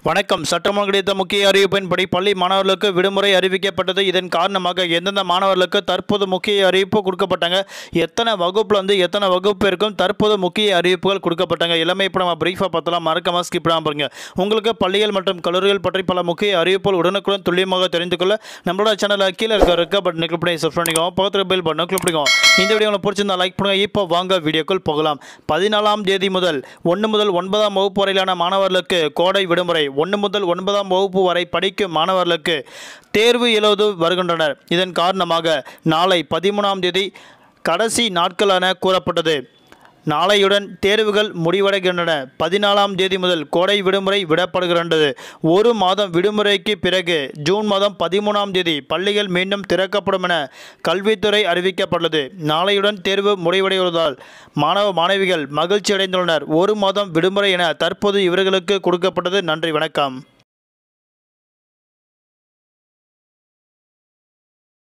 வணக்கம் சட்டமன்ற கிடைத்த முக்கிய அறிவிப்பின்படி பள்ளி மாணவர்களுக்கு விடுமுறை அறிவிக்கப்பட்டது இதன் காரணமாக எந்தெந்த மாணவர்களுக்கு தற்போது முக்கிய அறிவிப்பு கொடுக்கப்பட்டாங்க எத்தனை வகுப்புல வந்து எத்தனை வகுப்பு இருக்கும் தற்போது முக்கிய அறிவிப்புகள் கொடுக்கப்பட்டாங்க எல்லாமே இப்போ நம்ம பிரீஃபாக பார்த்தலாம் மறக்காம ஸ்கிப் பண்ணாம பாருங்க உங்களுக்கு பள்ளிகள் மற்றும் கல்லூரிகள் பற்றி பல முக்கிய அறிவிப்புகள் உடனுக்குடன் துல்லியமாக தெரிந்து கொள்ள நம்மளோட சேனலில் கீழே இருக்க இருக்க பட்டன் கிளிக் பண்ணி சப்ஸ்கிரைப் பண்ணிக்கோங்க பக்கத்தில் பெல் பட்டன் கிளிக் பண்ணிக்கோங்க இந்த வீடியோ உங்களுக்கு பிடிச்சிருந்தா லைக் பண்ணுங்க இப்போ வாங்க வீடியோக்குள் போகலாம் பதினாலாம் தேதி முதல் ஒன்று முதல் ஒன்பதாம் வகுப்பு வரையிலான மாணவர்களுக்கு கோடை விடுமுறை ஒன்று முதல் ஒன்பதாம் வகுப்பு வரை படிக்கும் மாணவர்களுக்கு தேர்வு எழுது வருகின்றனர் இதன் காரணமாக நாளை பதிமூணாம் தேதி கடைசி நாட்கள் என கூறப்பட்டது நாளையுடன் தேர்வுகள் முடிவடைகின்றன பதினாலாம் தேதி முதல் கோடை விடுமுறை விடப்படுகின்றது ஒரு மாதம் விடுமுறைக்கு பிறகு ஜூன் மாதம் பதிமூணாம் தேதி பள்ளிகள் மீண்டும் திறக்கப்படும் என கல்வித்துறை அறிவிக்கப்பட்டுள்ளது நாளையுடன் தேர்வு முடிவடைவதால் மாணவ மாணவிகள் மகிழ்ச்சி அடைந்துள்ளனர் ஒரு மாதம் விடுமுறை என தற்போது இவர்களுக்கு கொடுக்கப்பட்டது நன்றி வணக்கம்